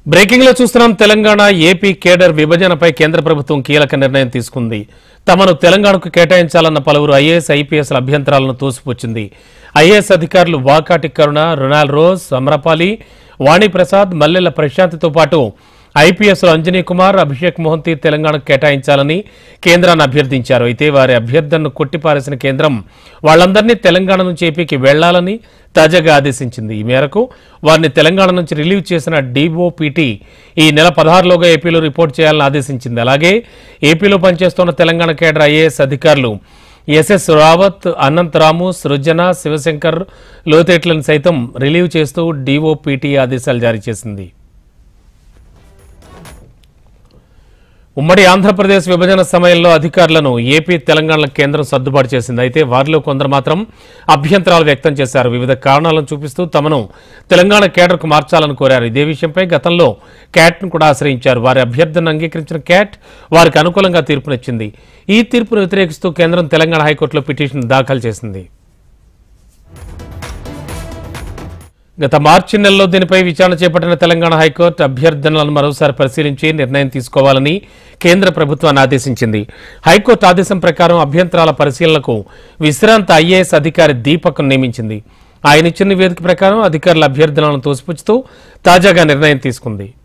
breaking లో చూస్తున్నాం Telangana AP cadre విభజనపై కేంద్ర ప్రభుత్వం కీలక నిర్ణయం తీసుకుంది తమను తెలంగాణకు కేటాయించాలన్న పలువురు ఐఏఎస్ ఐపీఎస్ అభ్యంతరాలను తోసిపుచ్చింది ఐఏఎస్ అధికారులు వాకాటి కరుణ రుణాల్ రోజ్ అమరపాలి వాణిప్రసాద్ మల్లెల ప్రశాంత్తో పాటు ఐపీఎస్ అంజనీ కుమార్ అభిషేక్ మోహంతి తెలంగాణకు కేటాయించాలని కేంద్రాన్ని అభ్యర్థించారు అయితే వారి అభ్యర్థనను కొట్టిపారేసిన కేంద్రం వాళ్ళందరినీ తెలంగాణ నుంచి ఏపీకి వెళ్లాలని తాజాగా ఆదేశించింది ఈ మేరకు వారిని తెలంగాణ నుంచి రిలీవ్ చేసిన డీఓపీటీ ఈ నెల పదహారులోగా ఏపీలో రిపోర్ట్ చేయాలని ఆదేశించింది అలాగే ఏపీలో పనిచేస్తున్న తెలంగాణ కేడర్ ఐఏఎస్ అధికారులు ఎస్ఎస్ రావత్ అనంత్ రాము సృజన శివశంకర్ లోతేట్లను సైతం రిలీవ్ చేస్తూ డీఓపీటీ ఆదేశాలు జారీ చేసింది ఉమ్మడి ఆంధ్రప్రదేశ్ విభజన సమయంలో అధికారులను ఏపీ తెలంగాణల కేంద్రం సర్దుబాటు చేసింది అయితే వారిలో కొందరు మాత్రం అభ్యంతరాలు వ్యక్తం చేశారు వివిధ కారణాలను చూపిస్తూ తమను తెలంగాణ కేడర్కు మార్చాలని కోరారు ఇదే విషయంపై గతంలో క్యాట్ను కూడా ఆశ్రయించారు వారి అభ్యర్థనను అంగీకరించిన క్యాట్ వారికి అనుకూలంగా తీర్పునిచ్చింది ఈ తీర్పును వ్యతిరేకిస్తూ కేంద్రం తెలంగాణ హైకోర్టులో పిటిషన్ దాఖలు చేసింది గత మార్చి నెలలో దీనిపై విచారణ చేపట్టిన తెలంగాణ హైకోర్టు అభ్యర్థనలను మరోసారి పరిశీలించి నిర్ణయం తీసుకోవాలని కేంద్ర ప్రభుత్వాన్ని ఆదేశించింది హైకోర్టు ఆదేశం ప్రకారం అభ్యంతరాల పరిశీలనకు విశ్రాంత ఐఏఎస్ అధికారి దీపక్ నియమించింది ఆయన ఇచ్చిన నివేదిక ప్రకారం అధికారుల అభ్యర్థనలను తోసిపుచ్చుతూ తాజాగా నిర్ణయం తీసుకుంది